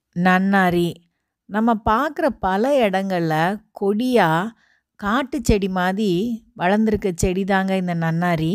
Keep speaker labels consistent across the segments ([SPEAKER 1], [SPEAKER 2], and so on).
[SPEAKER 1] நன்னாரி நம்ம பார்க்குற பல இடங்கள்ல கொடியா காட்டு செடி மாதிரி வளர்ந்துருக்க செடி தாங்க இந்த நன்னாரி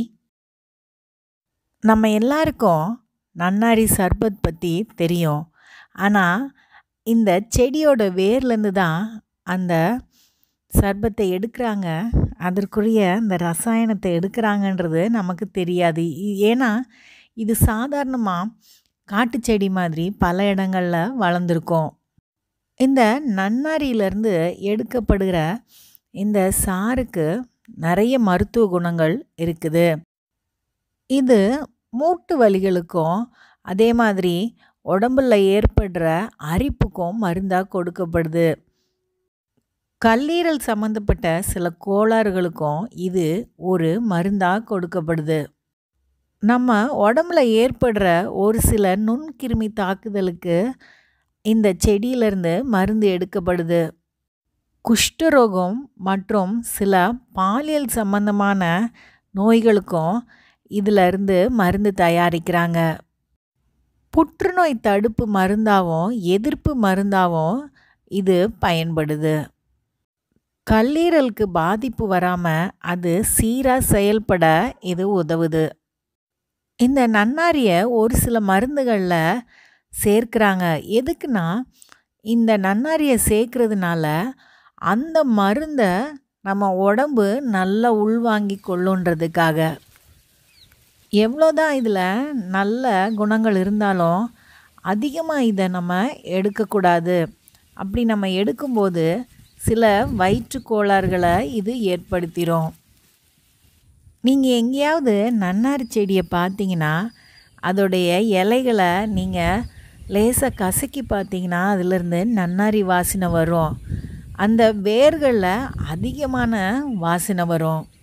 [SPEAKER 1] நம்ம எல்லாருக்கும் நன்னாரி சர்பத் பற்றி தெரியும் ஆனால் இந்த செடியோட வேர்லேருந்து தான் அந்த சர்பத்தை எடுக்கிறாங்க அதற்குரிய அந்த ரசாயனத்தை எடுக்கிறாங்கன்றது நமக்கு தெரியாது இ- ஏன்னா இது சாதாரணமாக காட்டு செடி மாதிரி பல இடங்களில் வளர்ந்துருக்கும் இந்த நன்னாரியிலேருந்து எடுக்கப்படுகிற இந்த சாருக்கு நிறைய மருத்துவ குணங்கள் இருக்குது இது மூட்டு வலிகளுக்கும் அதே மாதிரி உடம்புல ஏற்படுற அரிப்புக்கும் மருந்தாக கொடுக்கப்படுது கல்லீரல் சம்மந்தப்பட்ட சில கோளாறுகளுக்கும் இது ஒரு மருந்தாக கொடுக்கப்படுது நம்ம உடம்புல ஏற்படுற ஒரு சில நுண்கிருமி தாக்குதலுக்கு இந்த செடியிலிருந்து மருந்து எடுக்கப்படுது குஷ்டரோகம் மற்றும் சில பாலியல் சம்பந்தமான நோய்களுக்கும் இதில் இருந்து மருந்து தயாரிக்கிறாங்க புற்றுநோய் தடுப்பு மருந்தாகவும் எதிர்ப்பு மருந்தாகவும் இது பயன்படுது கல்லீரலுக்கு பாதிப்பு வராமல் அது சீராக செயல்பட இது உதவுது இந்த நன்னாரியை ஒரு சில மருந்துகளில் சேர்க்குறாங்க எதுக்குன்னா இந்த நன்னாரியை சேர்க்கறதுனால அந்த மருந்தை நம்ம உடம்பு நல்லா உள்வாங்கி கொள்ளுன்றதுக்காக எவ்வளோதான் இதில் நல்ல குணங்கள் இருந்தாலும் அதிகமாக இதை நம்ம எடுக்கக்கூடாது அப்படி நம்ம எடுக்கும்போது சில வயிற்றுக் கோளாறுகளை இது ஏற்படுத்திடும் நீங்கள் எங்கேயாவது நன்னாரி செடியை பார்த்தீங்கன்னா அதோடைய இலைகளை நீங்கள் லேசாக கசக்கி பார்த்தீங்கன்னா அதிலிருந்து நன்னாரி வாசனை வரும் அந்த வேர்களில் அதிகமான வாசனை வரும்